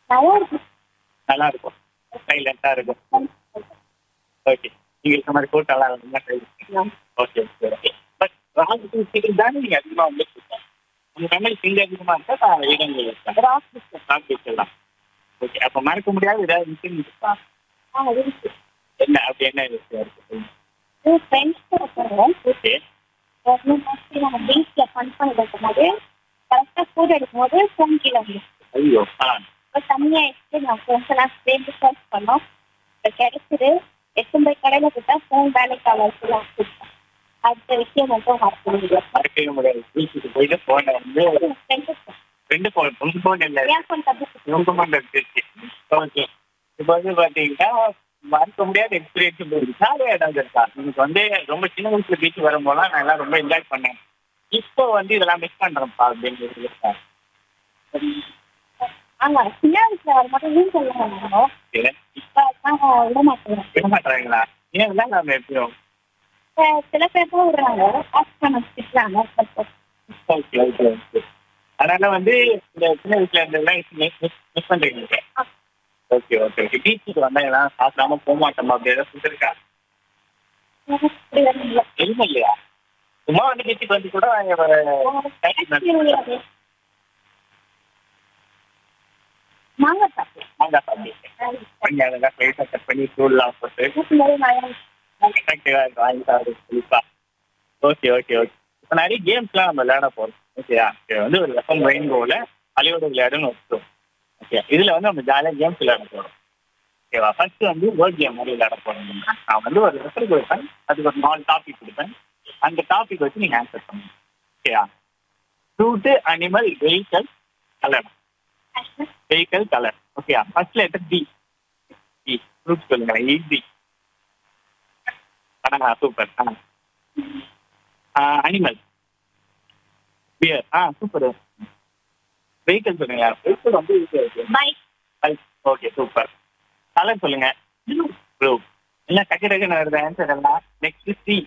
நல்லா இருக்கு நல்லா இருக்கும் சைலண்டா இருக்கும் ஓகே நீங்க இருக்க மாதிரி கூட்டம் நல்லா இருக்கும் okay okay okay but Ragu சீக்கிரம் தானே நீங்க அதிகமா வந்து உங்க ஃபேமிலி சிங்க அதிகமா இருக்கா இடங்கள் இருக்கா ராக் பிஸ்கட் ராகு எல்லாம் ஓகே அப்ப மறக்க முடியாத ஏதாவது விஷயம் இருக்கா ஆ இருக்கு என்ன அப்படி என்ன விஷயம் இருக்கு இது ஃப்ரெண்ட்ஸ் கூட போகிறோம் ஓகே ஒரு மோஸ்ட்லி நம்ம பீச்சில் ஃபன் பண்ணிட்டு இருக்கும்போது கரெக்டாக ஃபுட் எடுக்கும்போது ஃபோன் கீழே வந்து ஐயோ ஆ இப்போ தனியாகிடுச்சு நான் ஃப்ரெண்ட்ஸ் எல்லாம் சேர்ந்து சர்ச் பண்ணோம் இப்போ கிடைச்சிது எட்டு போய் கடையில் கொடுத்தா ஃபோன் வேலைக்கு ஆகிறதுலாம் கொடுத்தேன் அடுத்த விஷயம் மட்டும் மறக்க முடியும் மறக்கவே முடியாது பீச்சுக்கு போயிட்டு போனை வந்து ஃப்ரெண்ட்ஸ் ரெண்டு போன் உங்க போன் இல்லை ஏன் ஃபோன் தப்பு உங்க போன் இருந்துச்சு ஓகே இப்போ வந்து பாத்தீங்கன்னா மறக்க முடியாத எக்ஸ்பீரியன்ஸ் இருக்கா ஏதாவது இருக்கா எனக்கு வந்து ரொம்ப சின்ன வயசுல பீச் வரும்போதெல்லாம் நான் எல்லாம் ரொம்ப என்ஜாய் பண்ணேன் இப்போ வந்து இதெல்லாம் மிஸ் பண்றேன்ப்பா அப்படின்னு இருக்கா ஆமாம் சின்ன வயசில் வரும்போது வீட்டில் பண்ணணும் இப்போ நான் விட மாட்டேன் விட மாட்டாங்களா ஏன் தான் நாம எப்பயும் இப்போ சில பேர் தான் விடுறாங்க ஆஃப் பண்ண திட்டுறாங்க ஓகே ஓகே ஓகே அதனால வந்து இந்த சின்ன வயசுல இருந்ததெல்லாம் மிஸ் பண்றீங்க ஓகே ஓகே ஓகே பீச்சுக்கு வந்தா எல்லாம் சாப்பிடாம போக மாட்டோமா அப்படி ஏதாவது சொல்லிருக்கா இப்படி வரீங்களா எதுவும் இல்லையா சும்மா வந்து பீச்சுக்கு வந்து கூட ஒரு மாங்காய் சாப்பிடுவேன் மாங்காய் சாப்பிட்டு பண்ணி அதெல்லாம் லைட்டாக கட் பண்ணி தூள்லாம் போட்டு அட்ராக்டிவாக இருக்கும் வாங்கி சாப்பிடுறது புதுசா ஓகே ஓகே ஓகே இப்போ நிறைய கேம்ஸ்லாம் நம்ம விளையாட போகிறோம் ஓகேயா இது வந்து ஒரு எஃப்எம் ரெயின்போவில் அழியோட விளையாடுன்னு வச்சுருவோம் ஓகே இதில் வந்து நம்ம ஜாலியாக கேம்ஸ் விளையாட போகிறோம் ஓகேவா ஃபர்ஸ்ட் வந்து வேர்ட் கேம் மாதிரி விளையாட போகிறோம் நான் வந்து ஒரு ரெஃபர் கொடுப்பேன் அதுக்கு ஒரு நாலு டாபிக் கொடுப்பேன் அந்த டாபிக் வச்சு நீங்கள் ஆன்சர் பண்ணுங்க ஓகேயா fruit animal vehicle colour vehicle colour ஓகேயா first letter T T fruit சொல்லுங்க ஈஸி ஆ சூப்பர் ஆ அனிமல் பியர் ஆ சூப்பர் வெஹிக்கல் சொல்லுங்க வெஹிக்கல் வந்து ஈஸியாக இருக்கு பைக் ஓகே சூப்பர் கலர் சொல்லுங்க ப்ளூ இல்லை டக்கு டக்குன்னு வருது ஆன்சர் எல்லாம் நெக்ஸ்ட் சி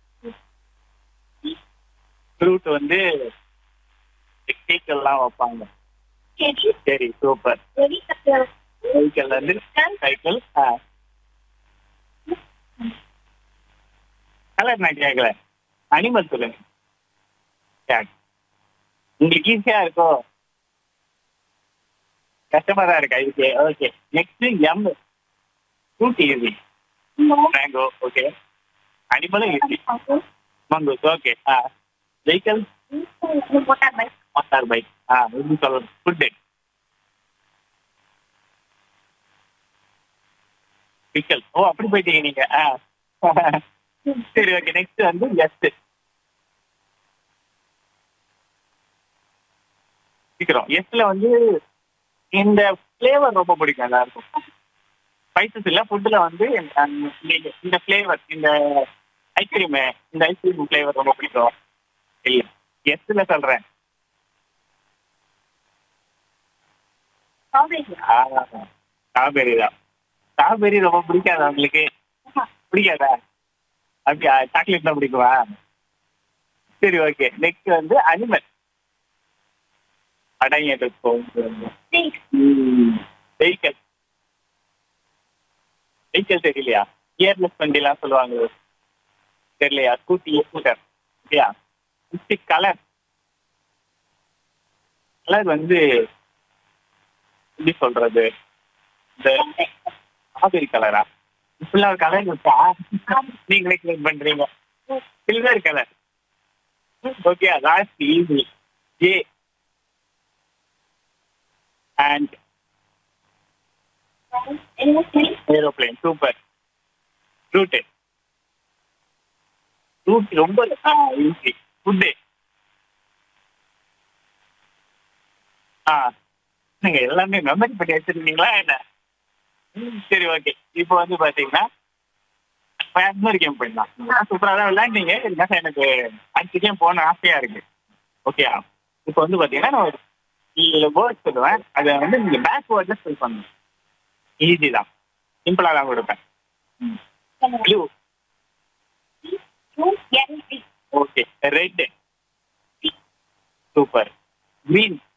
ஃப்ரூட் வந்து கேக்கெல்லாம் வைப்பாங்க செடி சரி சூப்பர் செடி கட்டுறது வெஹிக்கல் வந்து சைக்கிள் ஆ கலர் நான் கேட்கல அனிமல் சொல்லுங்க Cat. உங்களுக்கு ஈஸியா இருக்கோ கஷ்டமா தான் இருக்கா இது okay next M fruit easy mango okay அனிமலும் ஈஸி மங்கோஸ் ஓகே ஆ vehicle motor bike motor bike ஆ எப்படி சொல்லணும் ஃபுட்டு பிக்கல் ஓ அப்படி போயிட்டீங்க நீங்க ஆ சரி ஓகே நெக்ஸ்ட் வந்து எஸ்ட் சீக்கிரம் எஸ்ல வந்து இந்த ஃப்ளேவர் ரொம்ப பிடிக்கும் எல்லாருக்கும் ஸ்பைசஸ் இல்ல ஃபுட்ல வந்து அந்த- இந்த- இந்த ஃப்ளேவர் இந்த ஐஸ்கிரீம் இந்த ஐஸ்கிரீம் ஃப்ளேவர் ரொம்ப பிடிக்கும் இல்ல எஸ்ல சொல்றேன் ஸ்ட்ராபெரி தான் ஸ்ட்ராபெரி ரொம்ப பிடிக்காதா உங்களுக்கு பிடிக்காதா அப்படியா சாக்லேட் தான் பிடிக்குமா சரி ஓகே நெக்ஸ்ட் வந்து அனிமல் அடங்கியிருக்கும் வெஹிக்கல் வெஹிக்கல் தெரியலையா கியர்லெஸ் வண்டிலாம் சொல்லுவாங்க தெரியலையா ஸ்கூட்டி ஸ்கூட்டர் இல்லையா கலர் கலர் வந்து எப்படி சொல்றது இந்த ஸ்ட்ராபெரி கலரா இப்படிலாம் ஒரு கலர் இருக்கா நீங்களே கிளீன் பண்றீங்க silver colour okay last easy A and aeroplane super root root ரொம்ப ஈஸி ஃபுட்டு ஆ நீங்க எல்லாமே மெமரி பண்ணி வச்சிருக்கீங்களா என்ன ம், சரி ஓகே இப்போ வந்து பாத்தீங்கன்னா இன்னொரு கேம் போயிடலாம் சூப்பரா தான் விளையாண்டீங்க இருந்தாலும் எனக்கு அடுத்த கேம் போன ஆசையா இருக்கு ஓகேயா இப்போ வந்து பாத்தீங்கன்னா நான் ஒரு வேர்ட் சொல்லுவேன் அதை வந்து நீங்க பேக் வேர்ட்ல ஸ்பெல் பண்ணணும் ஈஸி தான் சிம்பிளா தான் கொடுப்பேன் blue okay red super green